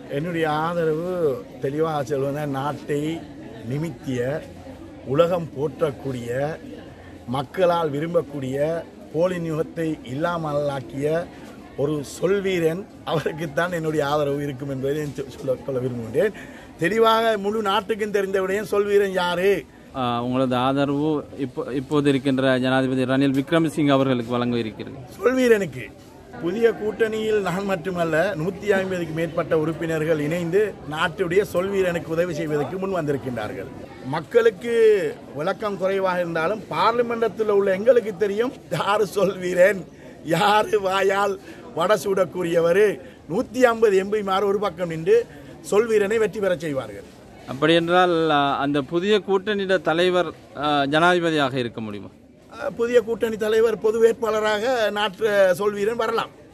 என்னுடைய ஆதரவு தெளிவாக சொல்வன நாட்டை நிமித்திய உலகம் போற்றக்கூடிய மக்களால் விரும்பக்கூடிய போலின் யுகத்தை இல்லாமலாக்கிய ஒரு சொல்வீரன் அவருக்குத்தான் என்னுடைய ஆதரவு இருக்கும் என்பதை நான் சொ- சொல்ல சொல்ல விரும்புகின்றேன் தெளிவாக முழு நாட்டுக்கும் தெரிந்த விடயம் சொல்வீரன் யாரு ஆஹ் உங்களது ஆதரவு இப்போ இப்போது இருக்கின்ற ஜனாதிபதி ரணில் விக்ரமசிங்க அவர்களுக்கு வழங்க இருக்கிறது சொல்வீரனுக்கு புதிய கூட்டணியில் நான் மட்டுமல்ல நூற்றி ஐம்பதுக்கு மேற்பட்ட உறுப்பினர்கள் இணைந்து நாட்டுடைய சொல்வீரனுக்கு உதவி செய்வதற்கு முன் வந்திருக்கின்றார்கள் மக்களுக்கு விளக்கம் குறைவாக இருந்தாலும் பார்லிமெண்டத்தில் உள்ள எங்களுக்கு தெரியும் யாரு சொல்வீரன் யாரு வாயால் வட சூடக்கூடியவர் நூற்றி ஐம்பது எம்பிமார் ஒரு பக்கம் நின்று சொல்வீரனை வெற்றி பெறச் செய்வார்கள் அப்படி என்றால் ஆஹ் அந்த புதிய கூட்டணியிட தலைவர் ஆஹ் ஜனாதிபதியாக இருக்க முடியுமா அஹ், புதிய கூட்டணி தலைவர் பொது வேட்பாளராக நாட்டு சொல்வீரன் வரலாம்